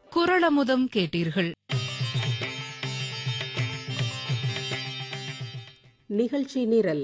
குரளமுதம் கேட்டீர்கள் நிகழ்ச்சி நிரல்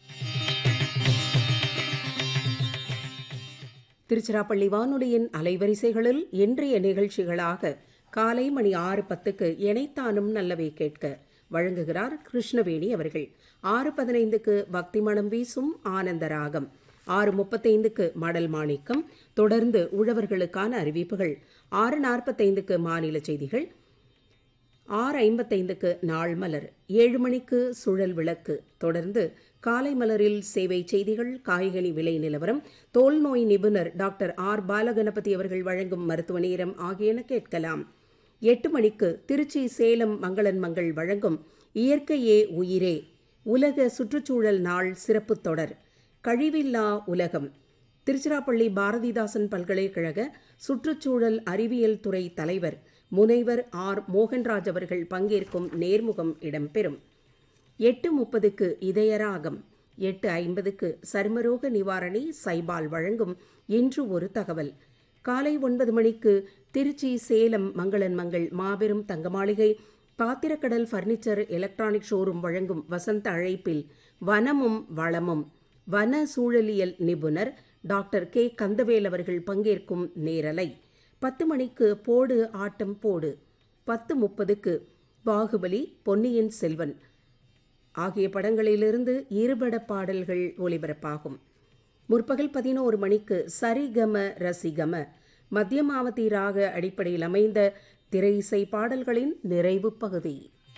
திருச்சிராப்பள்ளி வானொலியின் அலைவரிசைகளில் இன்றைய நிகழ்ச்சிகளாக காலை மணி ஆறு பத்துக்கு எனைத்தானும் நல்லவை கேட்க வழங்குகிறார் கிருஷ்ணவேணி அவர்கள் ஆறு பதினைந்துக்கு பக்தி மனம் வீசும் ஆனந்த ராகம் ஆறு முப்பத்தைந்துக்கு மடல் மாணிக்கம் தொடர்ந்து உழவர்களுக்கான அறிவிப்புகள் ஆறு நாற்பத்தைந்துக்கு மாநில செய்திகள் ஆறு ஐம்பத்தைந்துக்கு நாள் மலர் ஏழு மணிக்கு சுழல் விளக்கு தொடர்ந்து காலை மலரில் சேவை செய்திகள் காய்கனி விலை நிலவரம் தோல் நோய் நிபுணர் டாக்டர் ஆர் பாலகணபதி அவர்கள் வழங்கும் மருத்துவ நேரம் ஆகியன கேட்கலாம் எட்டு மணிக்கு திருச்சி சேலம் மங்களன் மங்கள் வழங்கும் இயற்கையே உயிரே உலக சுற்றுச்சூழல் நாள் சிறப்பு தொடர் கழிவில்லா உலகம் திருச்சிராப்பள்ளி பாரதிதாசன் பல்கலைக்கழக சுற்றுச்சூழல் அறிவியல் துறை தலைவர் முனைவர் ஆர் மோகன்ராஜ் அவர்கள் பங்கேற்கும் நேர்முகம் இடம்பெறும் எட்டு முப்பதுக்கு இதயராகம் எட்டு ஐம்பதுக்கு சர்மரோக நிவாரணி சைபால் வழங்கும் இன்று ஒரு தகவல் காலை ஒன்பது மணிக்கு திருச்சி சேலம் மங்களன் மங்கள் மாபெரும் தங்கமாளிகை பாத்திரக்கடல் பர்னிச்சர் எலக்ட்ரானிக் ஷோரூம் வழங்கும் வசந்த அழைப்பில் வனமும் வளமும் வன சூழலியல் நிபுணர் டாக்டர் கே கந்தவேல் அவர்கள் பங்கேற்கும் நேரலை பத்து மணிக்கு போடு ஆட்டம் போடு பத்து முப்பதுக்கு பாகுபலி பொன்னியின் செல்வன் ஆகிய படங்களிலிருந்து இருபட பாடல்கள் ஒளிபரப்பாகும் முற்பகல் பதினோரு மணிக்கு சரிகம ரசிகம மத்தியமாவதி ராக அடிப்படையில் அமைந்த திரை இசை பாடல்களின் நிறைவு பகுதி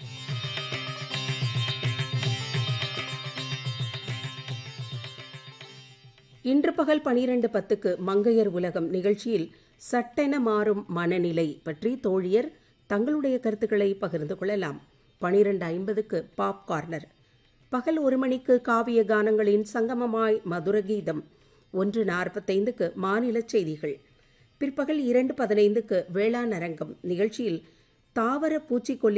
இன்று பகல் பனிரெண்டு பத்துக்கு மங்கையர் உலகம் நிகழ்ச்சியில் சட்டென மாறும் மனநிலை பற்றி தோழியர் தங்களுடைய கருத்துக்களை பகிர்ந்து கொள்ளலாம் பனிரெண்டு ஐம்பதுக்கு பாப் கார்னர் பகல் ஒரு மணிக்கு காவிய கானங்களின் சங்கமமாய் மதுர கீதம் ஒன்று நாற்பத்தைந்துக்கு மாநில செய்திகள் பிற்பகல் இரண்டு பதினைந்துக்கு வேளாண் அரங்கம் நிகழ்ச்சியில் தாவர பூச்சிக்கொல்லி